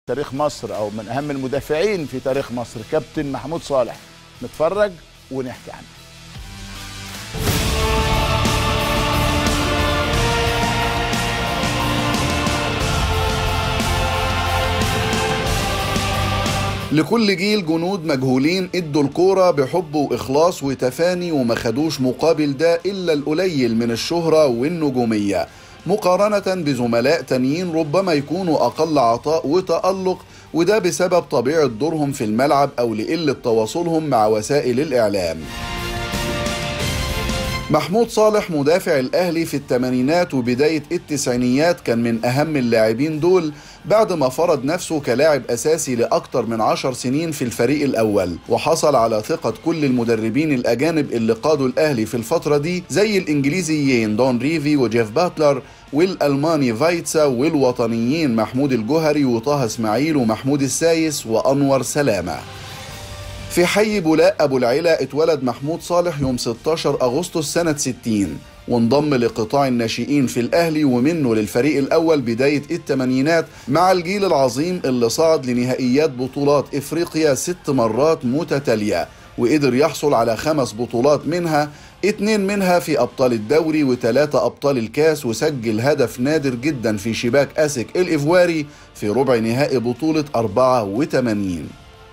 تاريخ مصر او من اهم المدافعين في تاريخ مصر كابتن محمود صالح نتفرج ونحكي عنه لكل جيل جنود مجهولين ادوا الكورة بحب واخلاص وتفاني وما خدوش مقابل ده الا القليل من الشهرة والنجومية مقارنة بزملاء تانيين ربما يكونوا اقل عطاء وتألق وده بسبب طبيعة دورهم في الملعب او لقلة تواصلهم مع وسائل الاعلام محمود صالح مدافع الأهلي في الثمانينات وبداية التسعينيات كان من أهم اللاعبين دول بعد ما فرض نفسه كلاعب أساسي لأكثر من عشر سنين في الفريق الأول وحصل على ثقة كل المدربين الأجانب اللي قادوا الأهلي في الفترة دي زي الإنجليزيين دون ريفي وجيف باتلر والألماني فايتسا والوطنيين محمود الجوهري وطه اسماعيل ومحمود السايس وأنور سلامة في حي بولاء أبو العلا اتولد محمود صالح يوم 16 أغسطس سنة 60 وانضم لقطاع الناشئين في الأهلي ومنه للفريق الأول بداية الثمانينات مع الجيل العظيم اللي صعد لنهائيات بطولات إفريقيا ست مرات متتالية وقدر يحصل على خمس بطولات منها اتنين منها في أبطال الدوري وتلاتة أبطال الكاس وسجل هدف نادر جدا في شباك أسك الإيفواري في ربع نهائي بطولة 84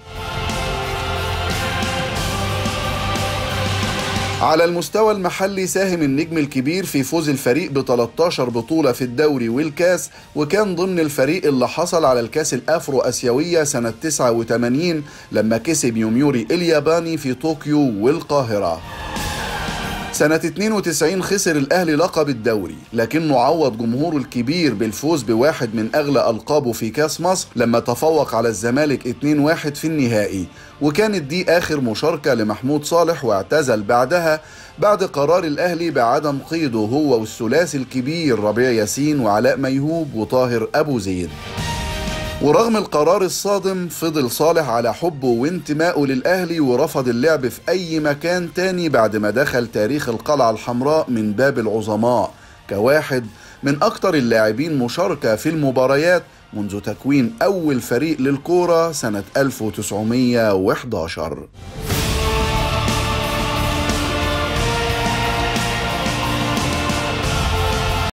على المستوى المحلي ساهم النجم الكبير في فوز الفريق ب 13 بطولة في الدوري والكاس وكان ضمن الفريق اللي حصل على الكاس الأفرو أسيوية سنة 89 لما كسب يوميوري الياباني في طوكيو والقاهرة سنة 92 خسر الأهلي لقب الدوري لكنه عوض جمهوره الكبير بالفوز بواحد من أغلى ألقابه في كاس مصر لما تفوق على الزمالك 2-1 في النهائي وكانت دي آخر مشاركة لمحمود صالح واعتزل بعدها بعد قرار الأهلي بعدم قيده هو والثلاثي الكبير ربيع ياسين وعلاء ميهوب وطاهر أبو زيد ورغم القرار الصادم فضل صالح على حبه وانتمائه للأهلي ورفض اللعب في أي مكان تاني بعد ما دخل تاريخ القلعة الحمراء من باب العظماء كواحد من أكثر اللاعبين مشاركة في المباريات منذ تكوين أول فريق للكورة سنة 1911